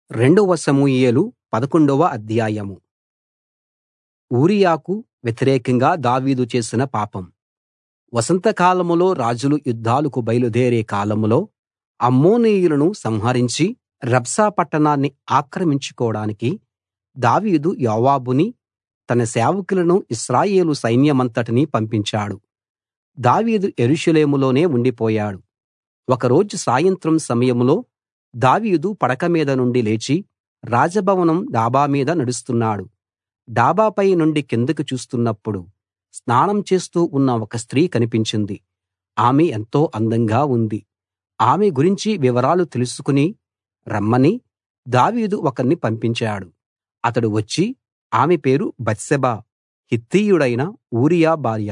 రెండవ సమూయేలు పదకొండవ అధ్యాయం ఊరియాకు వ్యతిరేకంగా దావీదు చేసిన పాపం వసంతకాలంలో రాజులు యుద్ధాలకు బయలుదేరే కాలంలో అమ్మోనీయులను సంహరించి రబ్షా పట్టణాన్ని ఆక్రమించుకోడానికి దావీదు యోవాబునీ తన సేవకులను ఇశ్రాయేలు సైన్యమంతటినీ పంపించాడు దావీదు యెరూషలేములోనే ఉండిపోయాడు ఒక రోజు సాయంత్రం సమయంలో దావీదు పడక మీద నుండి లేచి రాజభవనం డాబా మీద నడుస్తున్నాడు డాబాపై నుండి కిందకి చూస్తున్నప్పుడు స్నానం చేస్తూ ఉన్న ఒక స్త్రీ కనిపించింది ఆమె ఎంతో అందంగా ఉంది ఆమె గురించి వివరాలు తెలుసుకుని రమ్మని దావీదు ఒకణ్ణి పంపించాడు అతడు వచ్చి ఆమె పేరు బత్షెబ హిత్తీయుడైన ఊరియా భార్య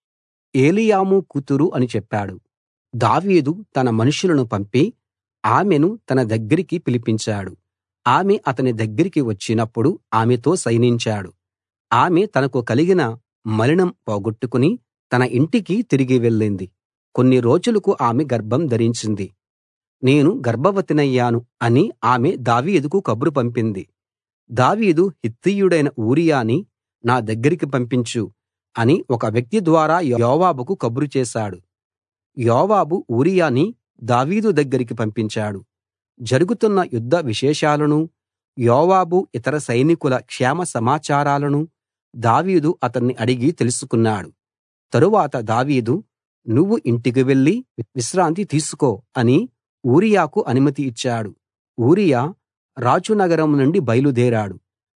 ఏలీయాము కూతురు అని చెప్పాడు దావీదు తన మనుషులను పంపి ఆమెను తన దగ్గరికి పిలిపించాడు ఆమె అతని దగ్గరికి వచ్చినప్పుడు ఆమెతో శయనించాడు ఆమె తనకు కలిగిన మలినం పోగొట్టుకుని తన ఇంటికి తిరిగి వెళ్ళింది కొన్ని రోజులకు ఆమె గర్భం ధరించింది నేను గర్భవతినయ్యాను అని ఆమె దావీదుకు కబురు పంపింది దావీదు హిత్తీయుడైన ఊరియాని నా దగ్గరికి పంపించు అని ఒక వ్యక్తి ద్వారా యోవాబుకు కబురు చేశాడు యోవాబు ఊరియాని దావీదు దగ్గరికి పంపించాడు జరుగుతున్న యుద్ధ విశేషాలనూ యోవాబు ఇతర సైనికుల క్షేమ సమాచారాలనూ దావీదు అతన్ని అడిగి తెలుసుకున్నాడు తరువాత దావీదు నువ్వు ఇంటికి వెళ్లి విశ్రాంతి తీసుకో అని ఊరియాకు అనుమతి ఇచ్చాడు ఊరియా రాజు నగరం నుండి బయలుదేరాడు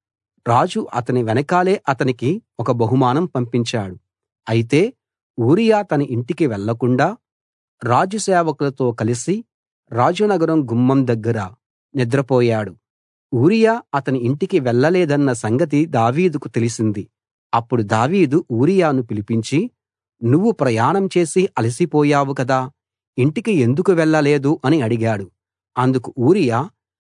రాజు అతని వెనకాలే అతనికి ఒక బహుమానం పంపించాడు అయితే ఊరియా తన ఇంటికి వెళ్ళకుండా రాజు సేవకులతో కలిసి రాజునగరం గుమ్మం దగ్గర నిద్రపోయాడు ఊరియా అతని ఇంటికి వెళ్ళలేదన్న సంగతి దావీదుకు తెలిసింది అప్పుడు దావీదు ఊరియాను పిలిపించి నువ్వు ప్రయాణం చేసి అలసిపోయావు కదా ఇంటికి ఎందుకు వెళ్ళలేదు అని అడిగాడు అందుకు ఊరియా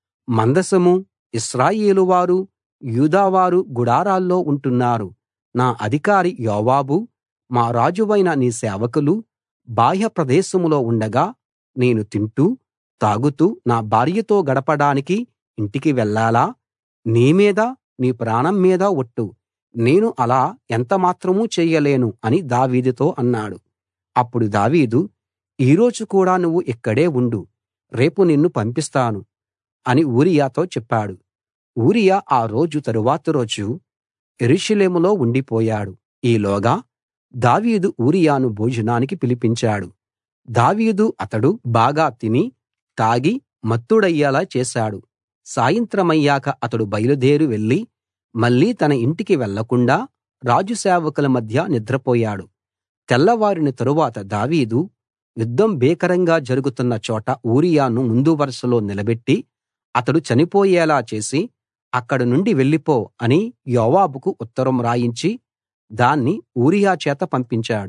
మందసమూ ఇశ్రాయేలు వారు యూదావారు గుడారాల్లో ఉంటున్నారు నా అధికారి యోవాబు మా రాజువైన నీ సేవకులు బాహ్య ప్రదేశంలో ఉండగా నేను తింటూ తాగుతూ నా భార్యతో గడపడానికి ఇంటికి వెళ్ళాలా నీ మీద నీ ప్రాణం మీద ఒట్టు నేను అలా ఎంత మాత్రం చేయలేను అని దావీదుతో అన్నాడు అప్పుడు దావీదు ఈ రోజు కూడా నువ్వు ఇక్కడే ఉండు రేపు నిన్ను పంపిస్తాను అని ఊరియాతో చెప్పాడు ఊరియా ఆ రోజు తరువాతి రోజు యెరూషలేములో ఉండిపోయాడు ఈలోగా దావీదు ఊరియాను భోజనానికి పిలిపించాడు దావీదు అతడు బాగా తిని తాగి మత్తుడయ్యేలా చేశాడు సాయంత్రమయ్యాక అతడు బయలుదేరి వెళ్లి మళ్ళీ తన ఇంటికి వెళ్ళకుండా రాజు సేవకుల మధ్య నిద్రపోయాడు తెల్లవారిన తరువాత దావీదు యుద్ధం భీకరంగా జరుగుతున్న చోట ఊరియాను ముందు వరుసలో నిలబెట్టి అతడు చనిపోయేలా చేసి అక్కడి నుండి వెళ్ళిపో అని యోవాబుకు ఉత్తరం రాయించి దాన్ని ఊరియా చేత పంపించాడు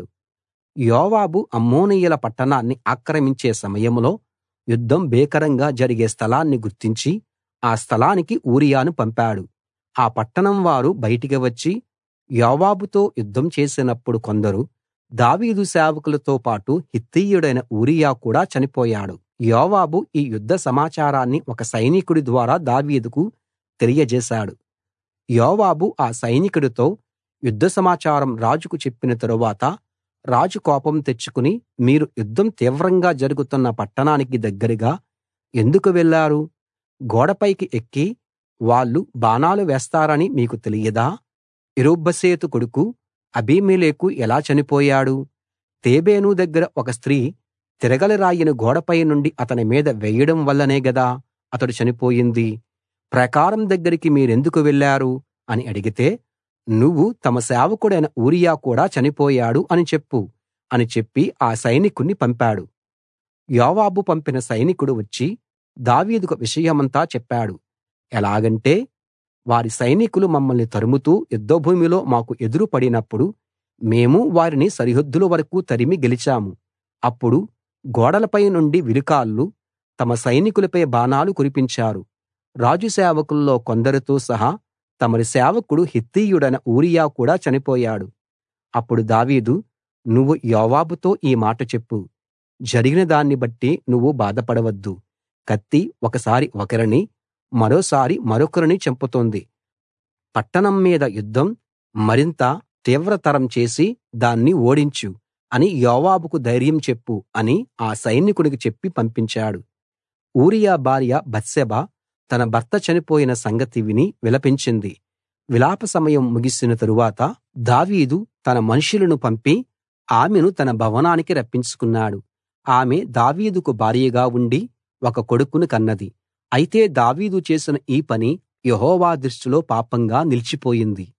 యోవాబు అమ్మోనీయుల పట్టణాన్ని ఆక్రమించే సమయంలో యుద్ధం భీకరంగా జరిగే స్థలాన్ని గుర్తించి ఆ స్థలానికి ఊరియాను పంపాడు ఆ పట్టణం వారు బయటికి వచ్చి యోవాబుతో యుద్ధం చేసినప్పుడు కొందరు దావీదు సేవకులతో పాటు హిత్తీయుడైన ఊరియా కూడా చనిపోయాడు యోవాబు ఈ యుద్ధ సమాచారాన్ని ఒక సైనికుడి ద్వారా దావీదుకు తెలియజేశాడు యోవాబు ఆ సైనికుడితో యుద్ధ సమాచారం రాజుకు చెప్పిన తరువాత రాజు కోపం తెచ్చుకుని మీరు యుద్ధం తీవ్రంగా జరుగుతున్న పట్టణానికి దగ్గరగా ఎందుకు వెళ్లారు గోడపైకి ఎక్కి వాళ్ళు బాణాలు వేస్తారని మీకు తెలియదా ఇరుబ్బెసెతు కొడుకు అబీమెలెకు ఎలా చనిపోయాడు తేబేను దగ్గర ఒక స్త్రీ తిరగలి రాయిని గోడపై నుండి అతని మీద వేయడం వల్లనే గదా అతడు చనిపోయింది ప్రాకారం దగ్గరికి మీరెందుకు వెళ్లారు అని అడిగితే నువ్వు తమ సేవకుడైన ఊరియా కూడా చనిపోయాడు అని చెప్పు అని చెప్పి ఆ సైనికుణ్ణి పంపాడు యోవాబు పంపిన సైనికుడు వచ్చి దావీదుకు విషయమంతా చెప్పాడు ఎలాగంటే వారి సైనికులు మమ్మల్ని తరుముతూ యుద్ధభూమిలో మాకు ఎదురు పడినప్పుడు మేము వారిని సరిహద్దుల వరకూ తరిమి గెలిచాము అప్పుడు గోడలపై నుండి విలుకాళ్ళు తమ సైనికులపై బాణాలు కురిపించారు రాజు సేవకుల్లో కొందరితో సహా తమరి సేవకుడు హిత్తీయుడైన ఊరియా కూడా చనిపోయాడు అప్పుడు దావీదు నువ్వు యోవాబుతో ఈ మాట చెప్పు జరిగిన దాన్ని బట్టి నువ్వు బాధపడవద్దు కత్తి ఒకసారి ఒకరిని మరోసారి మరొకరిని చంపుతోంది పట్టణం మీద యుద్ధం మరింత తీవ్రతరం చేసి దాన్ని ఓడించు అని యోవాబుకు ధైర్యం చెప్పు అని ఆ సైనికుడికి చెప్పి పంపించాడు ఊరియా భార్య బత్షెబ తన భర్త చనిపోయిన సంగతి విని విలపించింది విలాప సమయం ముగిసిన తరువాత దావీదు తన మనుషులను పంపి ఆమెను తన భవనానికి రప్పించుకున్నాడు ఆమె దావీదుకు భార్యగా ఉండి ఒక కొడుకును కన్నది అయితే దావీదు చేసిన ఈ పని యెహోవా దృష్టిలో పాపంగా నిలిచిపోయింది